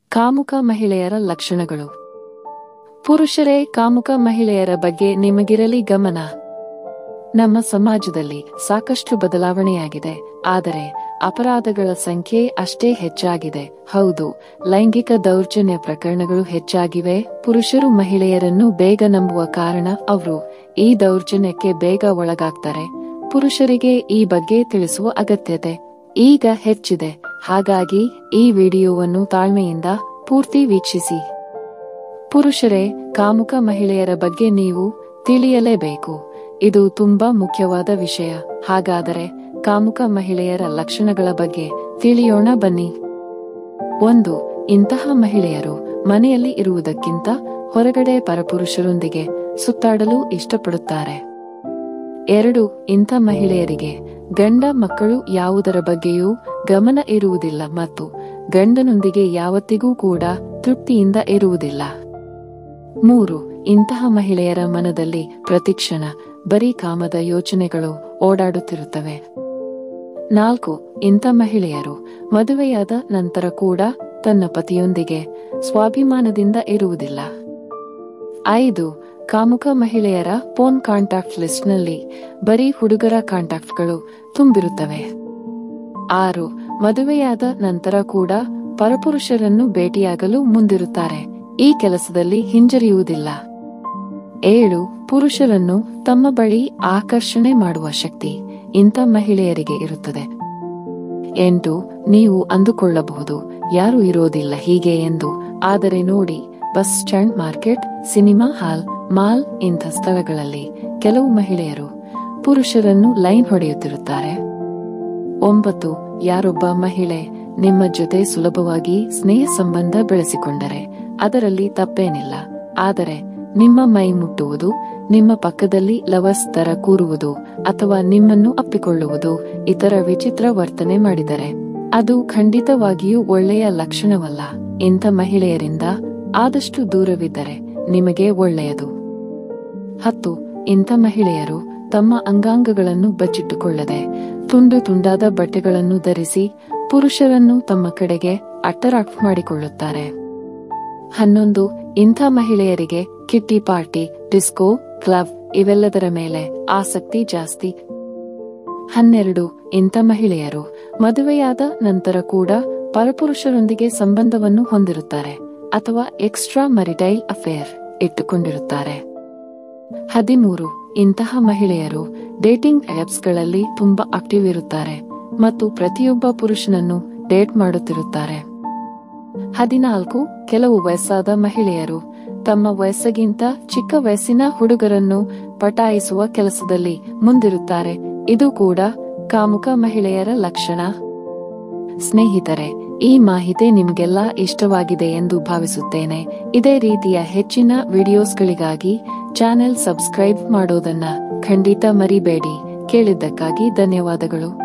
ಕಾಮುಕ ಮಹಿಳೆಯರ ಲಕ್ಷಣಗಳು ಪುರುಷರೇ ಕಾಮುಕ ಮಹಿಳೆಯರ ಬಗ್ಗೆ ನಿಮಗಿರಲಿ ಗಮನ ನಮ್ಮ ಸಮಾಜದಲ್ಲಿ ಸಾಕಷ್ಟು ಬದಲಾವಣೆಯಾಗಿದೆ ಆದರೆ ಅಪರಾಧಗಳ ಸಂಖ್ಯೆ ಅಷ್ಟೇ ಹೆಚ್ಚಾಗಿದೆ ಹೌದು ಲೈಂಗಿಕ ದೌರ್ಜನ್ಯ ಪ್ರಕರಣಗಳು ಹೆಚ್ಚಾಗಿವೆ ಪುರುಷರು ಮಹಿಳೆಯರನ್ನು ಬೇಗ ನಂಬುವ ಕಾರಣ ಅವರು ಈ ದೌರ್ಜನ್ಯಕ್ಕೆ ಬೇಗ ಒಳಗಾಗ್ತಾರೆ ಪುರುಷರಿಗೆ ಈ ಬಗ್ಗೆ ತಿಳಿಸುವ ಅಗತ್ಯತೆ ಈಗ ಹೆಚ್ಚಿದೆ ಹಾಗಾಗಿ ಈ ವಿಡಿಯೋವನ್ನು ತಾಳ್ಮೆಯಿಂದ ಪೂರ್ತಿ ವೀಕ್ಷಿಸಿ ಪುರುಷರೇ ಕಾಮುಕ ಮಹಿಳೆಯರ ಬಗ್ಗೆ ನೀವು ತಿಳಿಯಲೇಬೇಕು ಇದು ತುಂಬಾ ಮುಖ್ಯವಾದ ವಿಷಯ ಹಾಗಾದರೆ ಕಾಮುಕ ಮಹಿಳೆಯರ ಲಕ್ಷಣಗಳ ಬಗ್ಗೆ ತಿಳಿಯೋಣ ಬನ್ನಿ ಒಂದು ಇಂತಹ ಮಹಿಳೆಯರು ಮನೆಯಲ್ಲಿ ಇರುವುದಕ್ಕಿಂತ ಹೊರಗಡೆ ಪರಪುರುಷರೊಂದಿಗೆ ಸುತ್ತಾಡಲು ಇಷ್ಟಪಡುತ್ತಾರೆ ಎರಡು ಇಂಥ ಮಹಿಳೆಯರಿಗೆ ಗಂಡ ಮಕ್ಕಳು ಯಾವುದರ ಬಗ್ಗೆಯೂ ಗಮನ ಇರುವುದಿಲ್ಲ ಮತ್ತು ಗಂಡನೊಂದಿಗೆ ಯಾವತ್ತಿಗೂ ಕೂಡ ತೃಪ್ತಿಯಿಂದ ಇರುವುದಿಲ್ಲ ಮೂರು ಇಂತಹ ಮಹಿಳೆಯರ ಮನದಲ್ಲಿ ಪ್ರತಿಕ್ಷಣ ಬರೀ ಕಾಮದ ಯೋಚನೆಗಳು ಓಡಾಡುತ್ತಿರುತ್ತವೆ ನಾಲ್ಕು ಇಂಥ ಮಹಿಳೆಯರು ಮದುವೆಯಾದ ನಂತರ ಕೂಡ ತನ್ನ ಪತಿಯೊಂದಿಗೆ ಸ್ವಾಭಿಮಾನದಿಂದ ಇರುವುದಿಲ್ಲ ಐದು ಕಾಮುಕ ಮಹಿಳೆಯರ ಫೋನ್ ಕಾಂಟ್ಯಾಕ್ಟ್ ಲಿಸ್ಟ್ನಲ್ಲಿ ಬರೀ ಹುಡುಗರ ಕಾಂಟ್ಯಾಕ್ಟ್ಗಳು ತುಂಬಿರುತ್ತವೆ ಆರು ಮದುವೆಯಾದ ನಂತರ ಕೂಡ ಪರಪುರುಷರನ್ನು ಭೇಟಿಯಾಗಲು ಮುಂದಿರುತ್ತಾರೆ ಈ ಕೆಲಸದಲ್ಲಿ ಹಿಂಜರಿಯುವುದಿಲ್ಲ ಏಳು ಪುರುಷರನ್ನು ತಮ್ಮ ಬಳಿ ಆಕರ್ಷಣೆ ಮಾಡುವ ಶಕ್ತಿ ಇಂಥ ಮಹಿಳೆಯರಿಗೆ ಇರುತ್ತದೆ ಎಂಟು ನೀವು ಅಂದುಕೊಳ್ಳಬಹುದು ಯಾರು ಇರೋದಿಲ್ಲ ಹೀಗೆ ಎಂದು ಆದರೆ ನೋಡಿ bus stand market cinema hall mall ಇಂಥ ಸ್ಥಳಗಳಲ್ಲಿ ಕೆಲವು ಮಹಿಳೆಯರು ಪುರುಷರನ್ನು ಲೈನ್ ಹೊಡೆಯುತ್ತಿರುತ್ತಾರೆ ಒಂಬತ್ತು ಯಾರೊಬ್ಬ ಮಹಿಳೆ ನಿಮ್ಮ ಜೊತೆ ಸುಲಭವಾಗಿ ಸ್ನೇಹ ಸಂಬಂಧ ಬೆಳೆಸಿಕೊಂಡರೆ ಅದರಲ್ಲಿ ತಪ್ಪೇನಿಲ್ಲ ಆದರೆ ನಿಮ್ಮ ಮೈ ಮುಟ್ಟುವುದು ನಿಮ್ಮ ಪಕ್ಕದಲ್ಲಿ ಲವರ್ಸ್ ತರ ಕೂರುವುದು ಅಥವಾ ನಿಮ್ಮನ್ನು ಅಪ್ಪಿಕೊಳ್ಳುವುದು ಇತರ ವಿಚಿತ್ರ ವರ್ತನೆ ಮಾಡಿದರೆ ಅದು ಖಂಡಿತವಾಗಿಯೂ ಒಳ್ಳೆಯ ಲಕ್ಷಣವಲ್ಲ ಇಂಥ ಮಹಿಳೆಯರಿಂದ ಆದಷ್ಟು ದೂರವಿದ್ದರೆ ನಿಮಗೆ ಒಳ್ಳೆಯದು ಹತ್ತು ಇಂಥ ಮಹಿಳೆಯರು ತಮ್ಮ ಅಂಗಾಂಗಗಳನ್ನು ಬಚ್ಚಿಟ್ಟುಕೊಳ್ಳದೆ ತುಂಡು ತುಂಡಾದ ಬಟ್ಟೆಗಳನ್ನು ಧರಿಸಿ ಪುರುಷರನ್ನು ತಮ್ಮ ಕಡೆಗೆ ಅಟ್ರಾಕ್ಟ್ ಮಾಡಿಕೊಳ್ಳುತ್ತಾರೆ ಹನ್ನೊಂದು ಇಂಥ ಮಹಿಳೆಯರಿಗೆ ಕಿಟ್ಟಿ ಪಾರ್ಟಿ ಡಿಸ್ಕೋ ಕ್ಲಬ್ ಇವೆಲ್ಲದರ ಮೇಲೆ ಆಸಕ್ತಿ ಜಾಸ್ತಿ ಹನ್ನೆರಡು ಇಂಥ ಮಹಿಳೆಯರು ಮದುವೆಯಾದ ನಂತರ ಕೂಡ ಪರಪುರುಷರೊಂದಿಗೆ ಸಂಬಂಧವನ್ನು ಹೊಂದಿರುತ್ತಾರೆ ಅಥವಾ ಎಕ್ಸ್ಟ್ರಾ ಮರಿಟೈಲ್ ಅಫೇರ್ ಇಟ್ಟುಕೊಂಡಿರುತ್ತಾರೆ ಹದಿಮೂರು ಇಂತಹ ಮಹಿಳೆಯರು ಡೇಟಿಂಗ್ ಆಪ್ಸ್ಗಳಲ್ಲಿ ತುಂಬಾ ಆಕ್ಟಿವ್ ಇರುತ್ತಾರೆ ಮತ್ತು ಪ್ರತಿಯೊಬ್ಬ ಪುರುಷನನ್ನು ಡೇಟ್ ಮಾಡುತ್ತಿರುತ್ತಾರೆ ಹದಿನಾಲ್ಕು ಕೆಲವು ವಯಸ್ಸಾದ ಮಹಿಳೆಯರು ತಮ್ಮ ವಯಸ್ಸಿಗಿಂತ ಚಿಕ್ಕ ವಯಸ್ಸಿನ ಹುಡುಗರನ್ನು ಪಟಾಯಿಸುವ ಕೆಲಸದಲ್ಲಿ ಮುಂದಿರುತ್ತಾರೆ ಇದು ಕೂಡ ಕಾಮುಕ ಮಹಿಳೆಯರ ಲಕ್ಷಣ ಸ್ನೇಹಿತರೆ ಈ ಮಾಹಿತಿ ನಿಮಗೆಲ್ಲ ಇಷ್ಟವಾಗಿದೆ ಎಂದು ಭಾವಿಸುತ್ತೇನೆ ಇದೇ ರೀತಿಯ ಹೆಚ್ಚಿನ ವಿಡಿಯೋಸ್ಗಳಿಗಾಗಿ ಚಾನೆಲ್ ಸಬ್ಸ್ಕ್ರೈಬ್ ಮಾಡೋದನ್ನ ಖಂಡಿತ ಮರಿಬೇಡಿ ಕೇಳಿದ್ದಕ್ಕಾಗಿ ಧನ್ಯವಾದಗಳು